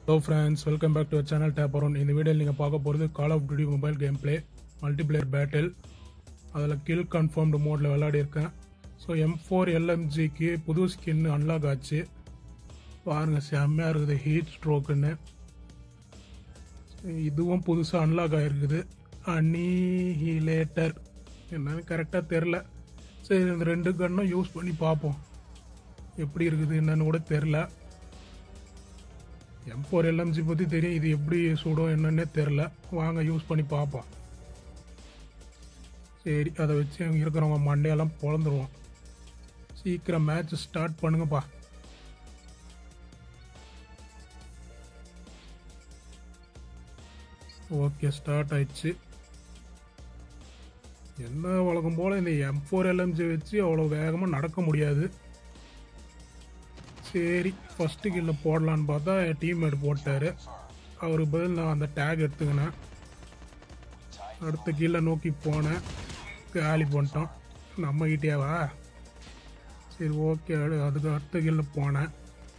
hello friends welcome back to channel tap around இந்த வீடியோவில் நீங்கள் பார்க்க போகிறது call of duty mobile game play multiplayer battle அதில் கில் கன்ஃபார்ம்டு மோடில் விளையாடி இருக்கேன் ஸோ எம் ஃபோர் எல்எம்ஜிக்கு புது ஸ்கின் அன்லாக் ஆச்சு பாருங்கள் செம்மையாக இருக்குது ஹீட் ஸ்ட்ரோக்குன்னு இதுவும் புதுசாக அன்லாக் ஆகிருக்குது அனிஹிலேட்டர் என்னன்னு கரெக்டாக தெரில சரி இந்த ரெண்டு கன்னும் யூஸ் பண்ணி பார்ப்போம் எப்படி இருக்குது என்னன்னு கூட தெரில எம் ஃபோர் எல்எம்ஜி பற்றி தெரியும் இது எப்படி சுடும் என்னன்னே தெரில வாங்க யூஸ் பண்ணி பார்ப்போம் சரி அதை வச்சு அங்கே இருக்கிறவங்க மண்டையெல்லாம் பொழந்துருவோம் சீக்கிரம் மேட்ச் ஸ்டார்ட் பண்ணுங்கப்பா ஓகே ஸ்டார்ட் ஆயிடுச்சு என்ன வழக்கம் போல் இந்த எம் ஃபோர் எல்எம்ஜி வச்சு அவ்வளோ வேகமாக நடக்க முடியாது சரி ஃபஸ்ட்டு கில்ல போடலான்னு பார்த்தா என் டீம்மேட் போட்டார் அவருக்கு பதில் நான் அந்த டேக் எடுத்துக்கினேன் அடுத்த கீழே நோக்கி போனேன் காலி பண்ணிட்டோம் நம்ம கிட்டேவா சரி ஓகே அதுக்கு அடுத்த கீழே போனேன்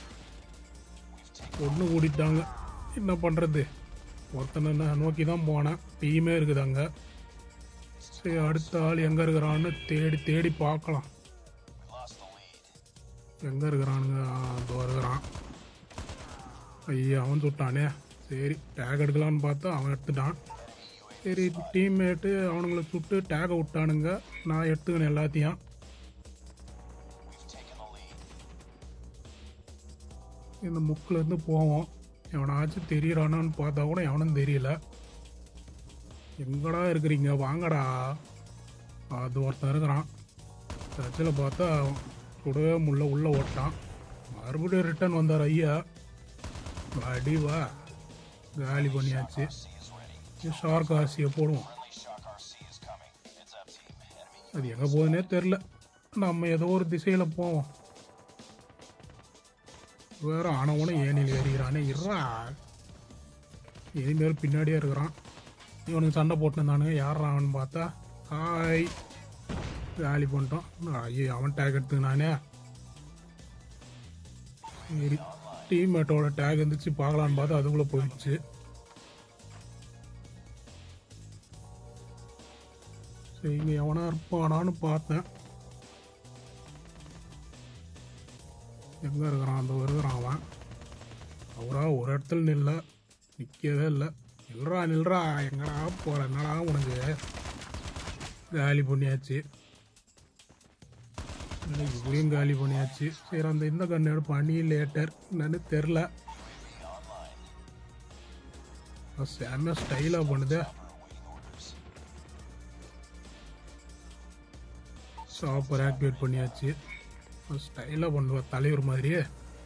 ஒன்று கூட்டிட்டாங்க என்ன பண்ணுறது ஒருத்தனை நான் நோக்கி தான் போனேன் டீமே இருக்குது அங்கே சரி அடுத்த ஆள் எங்கே இருக்கிறான்னு தேடி தேடி பார்க்கலாம் எங்கே இருக்கிறானுங்க ஆ, இதோ இருக்கிறான் ஐயா அவன் சுட்டானே சரி டேக் எடுக்கலான்னு பார்த்தா அவன் எடுத்துட்டான் சரி டீம்மேட்டு அவனுங்களை சுட்டு டேகை விட்டானுங்க நான் எடுத்துக்கினேன் எல்லாத்தையும் இந்த முக்கில் இருந்து போவோம் எவனாச்சும் தெரியறானான்னு பார்த்தா கூட எவனும் தெரியல எங்கடா இருக்கிறீங்க வாங்கடா அது ஒருத்தன் இருக்கிறான் சர்ச்சில் பார்த்தா சுடவே முள்ள உள்ள ஓட்டான் மறுபடியும் ரிட்டர்ன் வந்தார் ஐயா அடி வா காலி பண்ணியாச்சு ஷார்க் ஆர்சியை போடுவோம் அது எங்கே போகுதுன்னே தெரில நம்ம ஏதோ ஒரு திசையில் போவோம் வேற ஆனவனும் ஏனியில் ஏறிக்கிறானே இருறா இனிமேல் பின்னாடியே இருக்கிறான் இவனுக்கு சண்டை போட்டுருந்தானுங்க யாரா அவன் பார்த்தா ஹாய் காலி பண்ணிட்டோம் ஐயோ அவன் டேக் எடுத்துக்கினானே சரி டீம்மேட்டோட டேக் இருந்துச்சு பார்க்கலான்னு பார்த்தா அதுக்குள்ளே போயிடுச்சு சரி இங்கே எவனா இருப்பானான்னு பார்த்தேன் எங்கே இருக்கிறான் அந்த இருக்கிறான் அவன் அவரா ஒரு இடத்துல நில்ல நிற்கவே இல்லை நில்றா நில்றா எங்கடா போகிற என்னடா உனக்கு காலி பண்ணியாச்சு இல்லை, இப்படியும் காலி பண்ணியாச்சு சரி அந்த இந்த கண்ணு எடுப்போம் அணி லேட்டர் என்னன்னு தெரில செம்ம ஸ்டைலாக பண்ணுது சாப்பர் ஆக்டிவேட் பண்ணியாச்சு ஸ்டைலாக பண்ணுவேன் தலைவர் மாதிரியே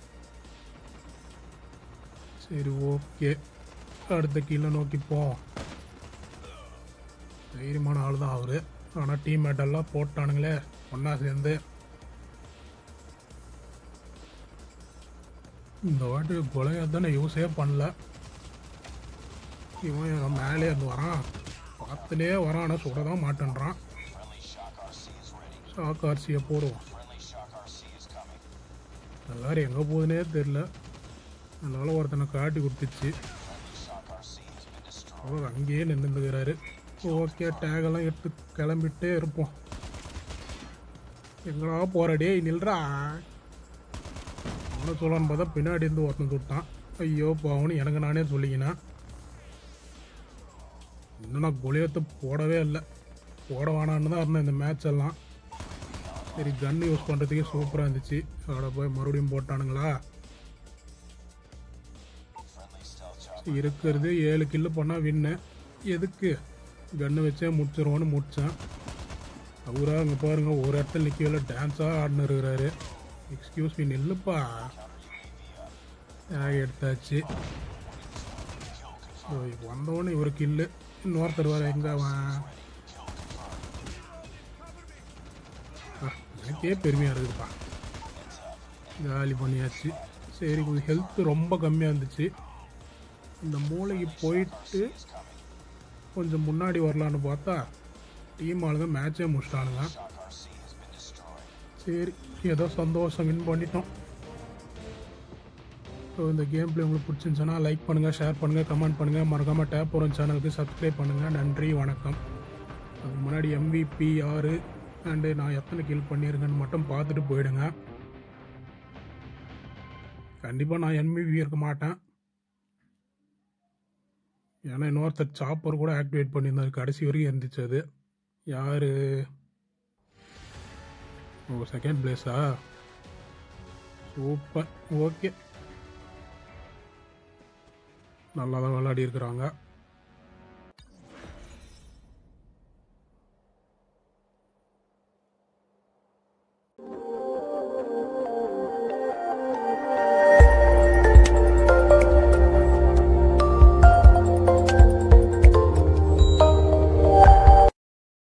சரி ஓகே அடுத்த கீழே நோக்கி போவோம் தைரியமான ஆள் தான் அவரு ஆனால் டீம்மேட் எல்லாம் போட்டானுங்களே ஒன்றா சேர்ந்து இந்த வாட்டி கொலையை தானே யூஸே பண்ணல இவன் என் மேலே இருந்து வரான் பார்த்துலே வரான் ஆனால் சுட தான் மாட்டேன்றான் ஷாக் ஆர்சியை போடுவோம் எல்லாரும் எங்கே போகுதுன்னே தெரில அதனால ஒருத்தனை காட்டி கொடுத்துச்சு அவர் அங்கேயே நின்றுக்கிறாரு ஓகே டேகெல்லாம் எடுத்து கிளம்பிட்டே இருப்போம் எங்கடா போறடே நில்றா அவனை சொல்லலான்னு பார்த்தா பின்னாடி இருந்து ஒருத்தன் சுட்டான் ஐயோ பாவனு எனக்கு நானே சொல்லிக்கினேன் இன்னும் நான் குளியத்தை போடவே இல்லை போட வேணான்னு தான் இருந்தேன் இந்த மேட்ச் எல்லாம் சரி கன் யூஸ் பண்ணுறதுக்கே சூப்பராக இருந்துச்சு அதோட போய் மறுபடியும் போட்டானுங்களா இருக்கிறது ஏழு கில்லு பண்ணால் வின்னு எதுக்கு கன்று வச்சே முடிச்சிருவோன்னு முடித்தேன் அவரா அங்கே பாருங்க ஒரு இடத்துல நிற்கல டான்ஸாக ஆடினு இருக்கிறாரு எக்ஸ்கியூஸ் மீ நில்லுப்பா ஆக எடுத்தாச்சு ஸோ வந்தவொடனே இவர் கில்லு இன்னொருத்தர் வர எங்க அவன் ஆ, எனக்கே பெருமையாக இருக்குதுப்பா காலி பண்ணியாச்சு சரி கொஞ்சம் ஹெல்த் ரொம்ப கம்மியாக இருந்துச்சு இந்த மூளைக்கு போயிட்டு கொஞ்சம் முன்னாடி வரலான்னு பார்த்தா டீம் ஆளுங்க மேட்சே முடிச்சிட்டானுங்க சரி ஏதோ சந்தோஷம் வின் பண்ணிட்டோம் ஸோ இந்த கேம் பிளே உங்களுக்கு பிடிச்சிருந்துச்சுன்னா லைக் பண்ணுங்கள் ஷேர் பண்ணுங்கள் கமெண்ட் பண்ணுங்கள் மறக்காமல் டேப் வரும் சேனலுக்கு சப்ஸ்கிரைப் பண்ணுங்கள் நன்றி வணக்கம் அதுக்கு முன்னாடி எம்விபி ஆறு அண்டு நான் எத்தனை கில் பண்ணியிருக்கேன்னு மட்டும் பார்த்துட்டு போயிடுங்க கண்டிப்பாக நான் எம்விபி இருக்க மாட்டேன் ஏன்னா இன்னொருத்தர் சாப்பர் கூட ஆக்டிவேட் பண்ணியிருந்தாரு கடைசி வரைக்கும் இருந்துச்சு அது யார் ஓ செகண்ட் பிளேஸா சூப்பர் ஓகே நல்லா தான் விளையாடி இருக்கிறாங்க